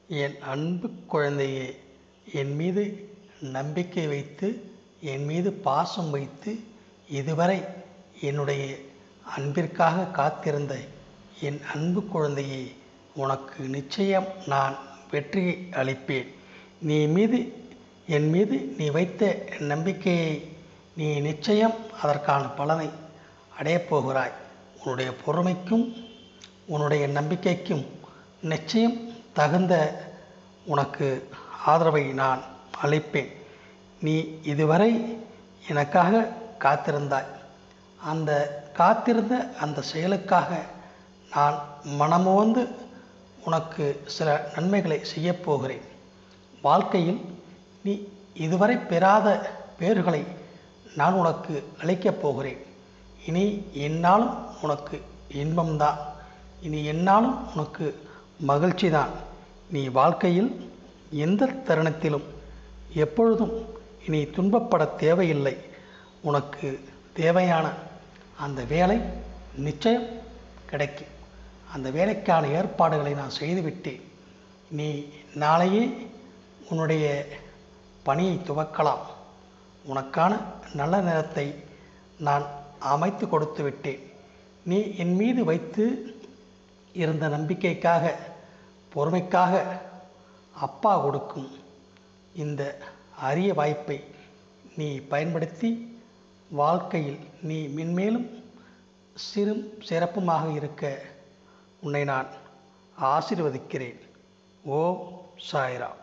என் அன்பு குழந்தையே என் மீது நம்பிக்கை வைத்து என் மீது பாசம் வைத்து இதுவரை என்னுடைய அன்பிற்காக காத்திருந்த என் அன்பு குழந்தையே உனக்கு நிச்சயம் நான் வெற்றியை அளிப்பேன் நீ மீது என் மீது நீ வைத்த நம்பிக்கையை நீ நிச்சயம் அதற்கான பலனை அடையப் போகிறாய் உன்னுடைய பொறுமைக்கும் உன்னுடைய நம்பிக்கைக்கும் நிச்சயம் தகுந்த உனக்கு ஆதரவை நான் அளிப்பேன் நீ இதுவரை எனக்காக காத்திருந்தாய் அந்த காத்திருந்த அந்த செயலுக்காக நான் மனமோந்து உனக்கு சில நன்மைகளை செய்யப் போகிறேன் வாழ்க்கையில் நீ இதுவரை பெறாத பேறுகளை நான் உனக்கு அளிக்கப் போகிறேன் இனி என்னாலும் உனக்கு இன்பம்தான் இனி என்னாலும் உனக்கு மகிழ்ச்சி தான் நீ வாழ்க்கையில் எந்த தருணத்திலும் எப்பொழுதும் இனி துன்பப்பட தேவையில்லை உனக்கு தேவையான அந்த வேலை நிச்சயம் கிடைக்கும் அந்த வேலைக்கான ஏற்பாடுகளை நான் செய்துவிட்டேன் நீ நாளையே உன்னுடைய பணியை துவக்கலாம் உனக்கான நல்ல நேரத்தை நான் அமைத்து கொடுத்து விட்டேன் நீ என் மீது வைத்து இருந்த நம்பிக்கைக்காக பொறுமைக்காக அப்பா கொடுக்கும் இந்த அரிய வாய்ப்பை நீ பயன்படுத்தி வாழ்க்கையில் நீ மென்மேலும் சிறும் சிறப்புமாக இருக்க உன்னை நான் ஆசீர்வதிக்கிறேன் ஓம் சாய்ராம்